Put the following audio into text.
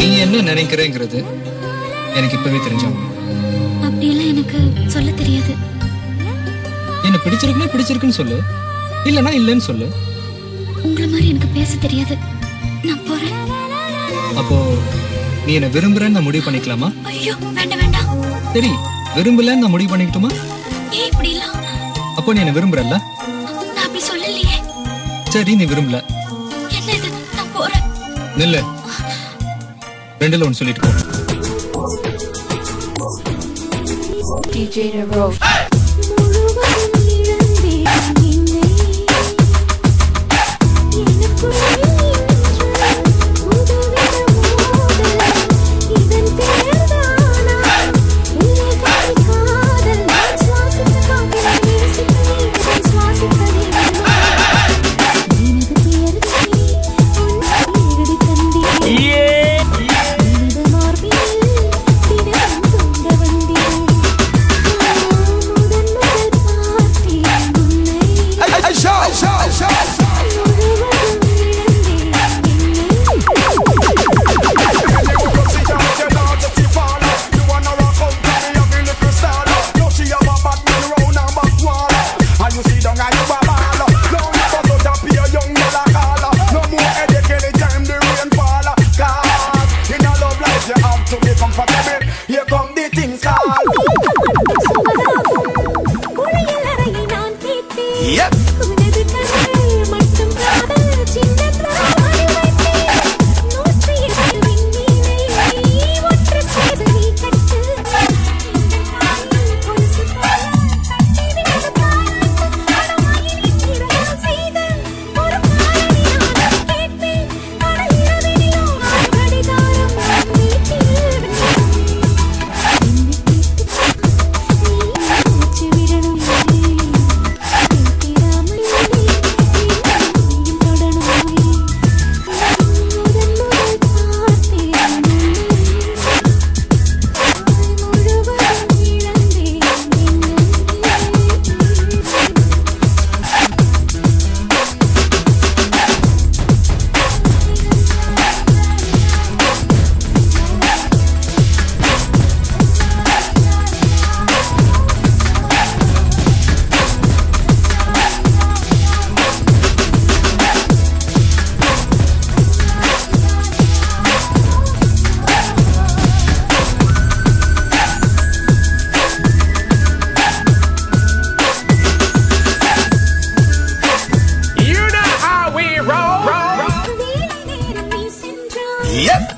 நீ என்ன நினைக்கிறேங்கிறது எனக்கு இப்பவே தெரிஞ்சாகும் அப்படியெல்லாம் எனக்கு சொல்ல தெரியாது என்ன பிடிச்சிருக்குன்னா பிடிச்சிருக்குன்னு சொல்லு இல்லைன்னா இல்லைன்னு சொல்லு உங்களை மாதிரி எனக்கு பேச தெரியாது நான் போறேன் அப்போ நீ என்ன விரும்புறேன்னு நான் முடிவு பண்ணிக்கலாமா ஐயோ வேண்டாம் வேண்டாம் சரி விரும்பலன்னு நான் முடிவு பண்ணிக்கிட்டுமா ஏன் இப்படி எல்லாம் அப்போ நீ என்ன விரும்புறல்ல நான் அப்படி சொல்லலையே சரி நீ விரும்பல என்ன இது நான் போறேன் நில்லு ரெண்டுல ஒன்று சொல்லிட்டு போ DJ Rose. முழுவதும் இழந்தேன் என்னை. எனக்குள் நின்ற புதுவித மோதல். இதன் பெயர்தானா? உலகில் காதல். நான் சுவாசித்த காற்றை நேசிப்பதே, நான் சுவாசிப்பதே எனது பெயர்தே, உன் எழுதி தந்தேன். எனது மார்பில் தினம் தொங்க வந்தேன் முதன் முதல் பார்த்தேன் உன்னை முழுவதும் இழந்தேன் என்னை Here come the things called குளியல் அறையை நான் கேட்டேன் Yep. உனது கண்கள் மட்டும் காதல் சின்ன பிராணி வைத்தேன் நூற்றி எட்டு விண்மீனை ஒற்றை சேது நீ கட்டு கொலுசு போல கட்டி விடாத காரணம் கனவாயில் இரவு செய்த ஒரு காரணி நான் கேட்பேன் ஆனால் இரவினிலோ கடிகாரம் வீட்டில் என்னை கேட்டு மூச்சு விடணும் கேட்டிடாமல் நீயும் தொடணும் முதன் முதல் பார்த்தேன் முழுவதும் இழந்தேன் You know how we roll. வேலை நேரம் நீ சென்றாய் Yep.